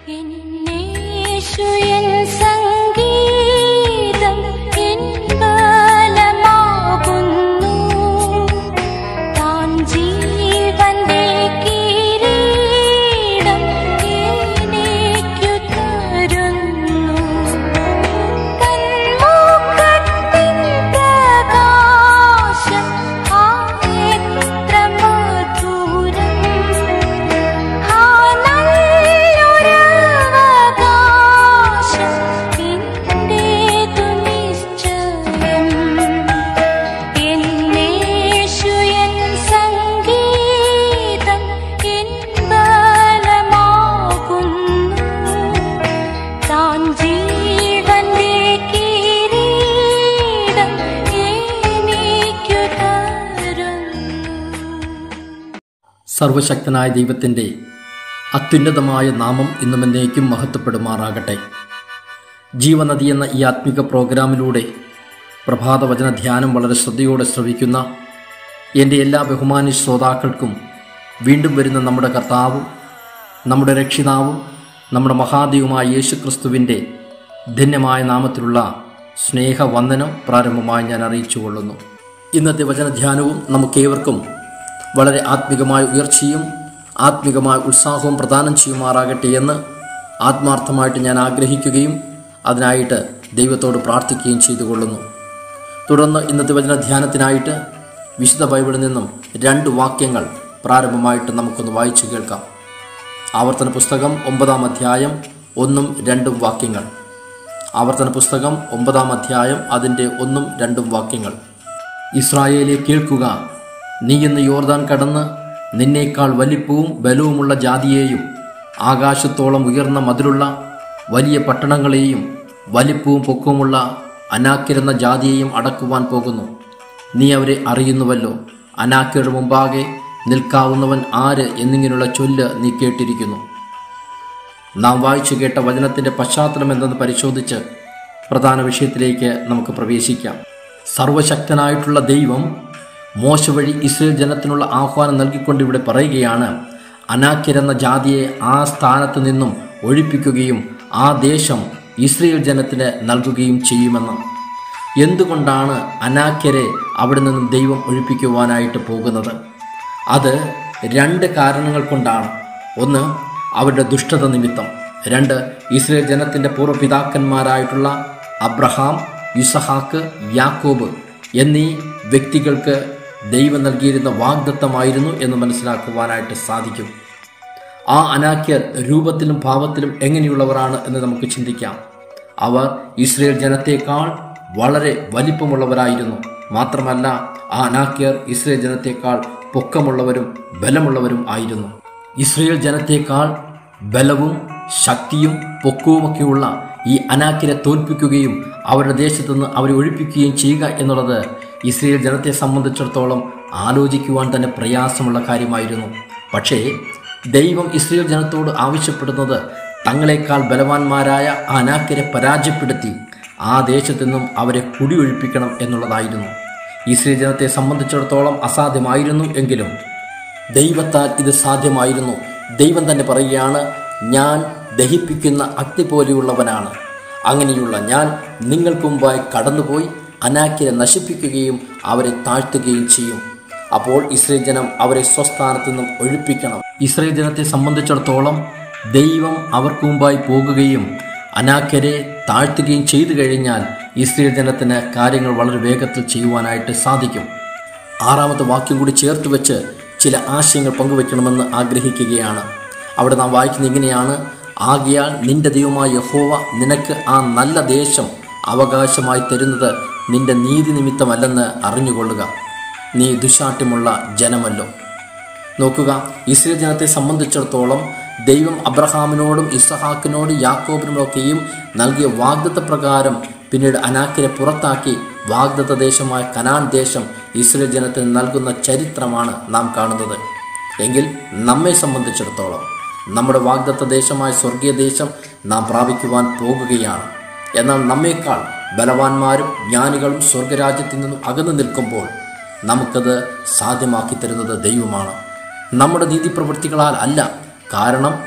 എന്നേശുയൻ സംഗീതം എൻ ബലമാകുന്നു താൻ ജീവന്റെ കിരീടം എനിക്കു തരുന്നു തന്മുഖത്തിൻ പ്രകാശം ആ എത്ര മധുരം ആ നല്ലൊരവകാശം എന്റേതു നിശ്ചയം എന്നേശുയൻ സംഗീതം എൻ ബലമാകുന്നു താൻ ജീവന്റെ കിരീടം എനിക്കു തരുന്നു സർവശക്തനായ ദൈവത്തിൻ്റെ അത്യുന്നതമായ നാമം ഇന്നും എന്നേക്കും മഹത്വപ്പെടുമാറാകട്ടെ ജീവനദി എന്ന ഈ ആത്മിക പ്രോഗ്രാമിലൂടെ പ്രഭാതവചന ധ്യാനം വളരെ ശ്രദ്ധയോടെ ശ്രവിക്കുന്ന എൻ്റെ എല്ലാ ബഹുമാനി ശ്രോതാക്കൾക്കും വീണ്ടും വരുന്ന നമ്മുടെ കർത്താവും നമ്മുടെ രക്ഷിതാവും നമ്മുടെ മഹാദേവുമായ യേശുക്രിസ്തുവിൻ്റെ ധന്യമായ നാമത്തിലുള്ള സ്നേഹവന്ദനം പ്രാരംഭമായി ഞാൻ അറിയിച്ചു കൊള്ളുന്നു ഇന്നത്തെ വചനധ്യാനവും നമുക്കേവർക്കും വളരെ ആത്മികമായ ഉയർച്ചയും ആത്മികമായ ഉത്സാഹവും പ്രദാനം ചെയ്യുമാറാകട്ടെ എന്ന് ആത്മാർത്ഥമായിട്ട് ഞാൻ ആഗ്രഹിക്കുകയും അതിനായിട്ട് ദൈവത്തോട് പ്രാർത്ഥിക്കുകയും ചെയ്തുകൊള്ളുന്നു തുടർന്ന് ഇന്നത്തെ വചനധ്യാനത്തിനായിട്ട് വിശുദ്ധ ബൈബിളിൽ നിന്നും രണ്ട് വാക്യങ്ങൾ പ്രാരംഭമായിട്ട് നമുക്കൊന്ന് വായിച്ചു കേൾക്കാം ആവർത്തന പുസ്തകം ഒമ്പതാം അധ്യായം ഒന്നും രണ്ടും വാക്യങ്ങൾ ആവർത്തന പുസ്തകം ഒമ്പതാം അധ്യായം അതിൻ്റെ ഒന്നും രണ്ടും വാക്യങ്ങൾ ഇസ്രായേലെ കേൾക്കുക നീ ഇന്ന് യോർദാൻ കടന്ന് നിന്നേക്കാൾ വലിപ്പവും ബലവുമുള്ള ജാതിയെയും ആകാശത്തോളം ഉയർന്ന മതിലുള്ള വലിയ പട്ടണങ്ങളെയും വലിപ്പവും പൊക്കവുമുള്ള അനാക്കിരുന്ന ജാതിയെയും അടക്കുവാൻ പോകുന്നു നീ അവരെ അറിയുന്നുവല്ലോ അനാക്കിയുടെ മുമ്പാകെ നിൽക്കാവുന്നവൻ ആര് എന്നിങ്ങനെയുള്ള ചൊല്ല് നീ കേട്ടിരിക്കുന്നു നാം വായിച്ചു കേട്ട വചനത്തിന്റെ പശ്ചാത്തലം എന്തെന്ന് പരിശോധിച്ച് പ്രധാന വിഷയത്തിലേക്ക് നമുക്ക് പ്രവേശിക്കാം സർവശക്തനായിട്ടുള്ള ദൈവം മോശ വഴി ഇസ്രയേൽ ജനത്തിനുള്ള ആഹ്വാനം നൽകിക്കൊണ്ട് ഇവിടെ പറയുകയാണ് അനാക്കിരെന്ന ജാതിയെ ആ സ്ഥാനത്ത് നിന്നും ഒഴിപ്പിക്കുകയും ആ ദേശം ഇസ്രയേൽ ജനത്തിന് നൽകുകയും ചെയ്യുമെന്ന് എന്തുകൊണ്ടാണ് അനാക്യരെ അവിടെ നിന്നും ദൈവം ഒഴിപ്പിക്കുവാനായിട്ട് പോകുന്നത് അത് രണ്ട് കാരണങ്ങൾ കൊണ്ടാണ് ഒന്ന് അവരുടെ ദുഷ്ടത നിമിത്തം രണ്ട് ഇസ്രയേൽ ജനത്തിൻ്റെ പൂർവ്വപിതാക്കന്മാരായിട്ടുള്ള അബ്രഹാം യുസഹാക്ക് യാക്കോബ് എന്നീ വ്യക്തികൾക്ക് ദൈവം നൽകിയിരുന്ന വാഗ്ദത്തമായിരുന്നു എന്ന് മനസ്സിലാക്കുവാനായിട്ട് സാധിക്കും ആ അനാക്യർ രൂപത്തിലും ഭാവത്തിലും എങ്ങനെയുള്ളവരാണ് എന്ന് നമുക്ക് ചിന്തിക്കാം അവർ ഇസ്രയേൽ ജനത്തേക്കാൾ വളരെ വലിപ്പമുള്ളവരായിരുന്നു മാത്രമല്ല ആ അനാക്യർ ഇസ്രയേൽ ജനത്തേക്കാൾ പൊക്കമുള്ളവരും ബലമുള്ളവരും ആയിരുന്നു ഇസ്രയേൽ ജനത്തേക്കാൾ ബലവും ശക്തിയും പൊക്കവുമൊക്കെയുള്ള ഈ അനാക്കിനെ തോൽപ്പിക്കുകയും അവരുടെ ദേശത്തു നിന്ന് അവരെ ഒഴിപ്പിക്കുകയും ചെയ്യുക എന്നുള്ളത് ഇസ്രയേൽ ജനത്തെ സംബന്ധിച്ചിടത്തോളം ആലോചിക്കുവാൻ തന്നെ പ്രയാസമുള്ള കാര്യമായിരുന്നു പക്ഷേ ദൈവം ഇസ്രയേൽ ജനത്തോട് ആവശ്യപ്പെടുന്നത് തങ്ങളെക്കാൾ ബലവാന്മാരായ ആ അനാക്കിനെ പരാജയപ്പെടുത്തി ആ ദേശത്തു നിന്നും അവരെ കുടിയൊഴിപ്പിക്കണം എന്നുള്ളതായിരുന്നു ഇസ്രയേൽ ജനത്തെ സംബന്ധിച്ചിടത്തോളം അസാധ്യമായിരുന്നു എങ്കിലും ദൈവത്താൽ ഇത് സാധ്യമായിരുന്നു ദൈവം തന്നെ പറയുകയാണ് ഞാൻ ദഹിപ്പിക്കുന്ന അഗ്നി പോലെയുള്ളവനാണ് അങ്ങനെയുള്ള ഞാൻ നിങ്ങൾക്ക് മുമ്പായി കടന്നുപോയി അനാക്കിനെ നശിപ്പിക്കുകയും അവരെ താഴ്ത്തുകയും ചെയ്യും അപ്പോൾ ഇസ്രയേൽ ജനം അവരെ സ്വസ്ഥാനത്തു നിന്നും ഒഴിപ്പിക്കണം ഇസ്രയേൽ ജനത്തെ സംബന്ധിച്ചിടത്തോളം ദൈവം അവർക്ക് മുമ്പായി പോകുകയും അനാക്കരെ താഴ്ത്തുകയും ചെയ്തു കഴിഞ്ഞാൽ ഇസ്രയേൽ ജനത്തിന് കാര്യങ്ങൾ വളരെ വേഗത്തിൽ ചെയ്യുവാനായിട്ട് സാധിക്കും ആറാമത്തെ വാക്യം കൂടി ചേർത്ത് വെച്ച് ചില ആശയങ്ങൾ പങ്കുവെക്കണമെന്ന് ആഗ്രഹിക്കുകയാണ് അവിടെ നാം വായിക്കുന്നത് ഇങ്ങനെയാണ് ആകിയാൽ നിന്റെ ദൈവമായ യഹോവ നിനക്ക് ആ നല്ല ദേശം അവകാശമായി തരുന്നത് നിന്റെ നീതി നിമിത്തമല്ലെന്ന് അറിഞ്ഞുകൊള്ളുക നീ ദുശാഠ്യമുള്ള ജനമല്ലോ നോക്കുക ഇസ്രയേൽ ജനത്തെ സംബന്ധിച്ചിടത്തോളം ദൈവം അബ്രഹാമിനോടും ഇസഹാക്കിനോടും യാക്കോബിനുമൊക്കെയും നൽകിയ വാഗ്ദത്ത പ്രകാരം പിന്നീട് അനാക്കിനെ പുറത്താക്കി വാഗ്ദത്ത ദേശമായ കനാൻ ദേശം ഇസ്രയേൽ ജനത്തിന് നൽകുന്ന ചരിത്രമാണ് നാം കാണുന്നത് എങ്കിൽ നമ്മെ സംബന്ധിച്ചിടത്തോളം നമ്മുടെ വാഗ്ദത്ത ദേശമായ സ്വർഗീയ ദേശം നാം പ്രാപിക്കുവാൻ പോകുകയാണ് എന്നാൽ നമ്മേക്കാൾ ബലവാന്മാരും ജ്ഞാനികളും സ്വർഗരാജ്യത്തിൽ നിന്നും അകന്നു നിൽക്കുമ്പോൾ നമുക്കത് സാധ്യമാക്കി തരുന്നത് ദൈവമാണ് നമ്മുടെ നീതി പ്രവൃത്തികളാൽ അല്ല കാരണം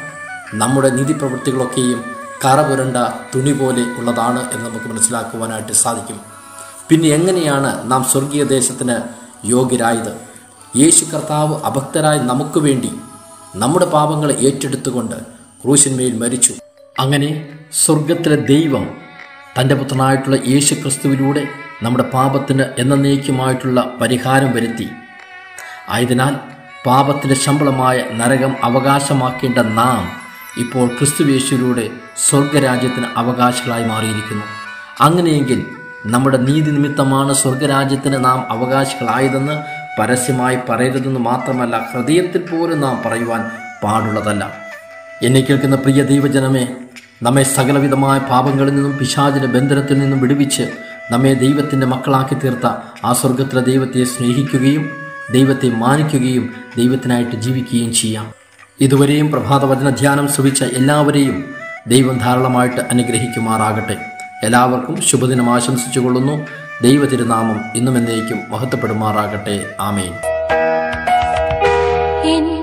നമ്മുടെ നീതി പ്രവൃത്തികളൊക്കെയും കറപുരണ്ട തുണി പോലെ ഉള്ളതാണ് എന്ന് നമുക്ക് മനസ്സിലാക്കുവാനായിട്ട് സാധിക്കും പിന്നെ എങ്ങനെയാണ് നാം സ്വർഗീയ ദേശത്തിന് യോഗ്യരായത് യേശു കർത്താവ് അഭക്തരായി നമുക്ക് വേണ്ടി നമ്മുടെ പാപങ്ങളെ ഏറ്റെടുത്തുകൊണ്ട് ക്രൂശന്മേൽ മരിച്ചു അങ്ങനെ സ്വർഗത്തിലെ ദൈവം തൻ്റെ പുത്രനായിട്ടുള്ള യേശു ക്രിസ്തുവിലൂടെ നമ്മുടെ പാപത്തിന് എന്നേക്കുമായിട്ടുള്ള പരിഹാരം വരുത്തി ആയതിനാൽ പാപത്തിൻ്റെ ശമ്പളമായ നരകം അവകാശമാക്കേണ്ട നാം ഇപ്പോൾ ക്രിസ്തുവേശുവിലൂടെ സ്വർഗരാജ്യത്തിന് അവകാശികളായി മാറിയിരിക്കുന്നു അങ്ങനെയെങ്കിൽ നമ്മുടെ നീതി നിമിത്തമാണ് സ്വർഗരാജ്യത്തിന് നാം അവകാശികളായതെന്ന് പരസ്യമായി പറയരുതെന്ന് മാത്രമല്ല ഹൃദയത്തിൽ പോലും നാം പറയുവാൻ പാടുള്ളതല്ല എന്നെ കേൾക്കുന്ന പ്രിയ ദൈവജനമേ നമ്മെ സകലവിധമായ പാപങ്ങളിൽ നിന്നും പിശാചിന്റെ ബന്ധനത്തിൽ നിന്നും വിടുവിച്ച് നമ്മെ ദൈവത്തിൻ്റെ മക്കളാക്കി തീർത്ത ആ സ്വർഗത്തിലെ ദൈവത്തെ സ്നേഹിക്കുകയും ദൈവത്തെ മാനിക്കുകയും ദൈവത്തിനായിട്ട് ജീവിക്കുകയും ചെയ്യാം ഇതുവരെയും പ്രഭാതവചന ധ്യാനം ശ്രവിച്ച എല്ലാവരെയും ദൈവം ധാരാളമായിട്ട് അനുഗ്രഹിക്കുമാറാകട്ടെ എല്ലാവർക്കും ശുഭദിനം ആശംസിച്ചുകൊള്ളുന്നു ദൈവ തിരുനാമം ഇന്നും എന്നേക്കും മഹത്വപ്പെടുമാറാകട്ടെ ആമേൻ എൻ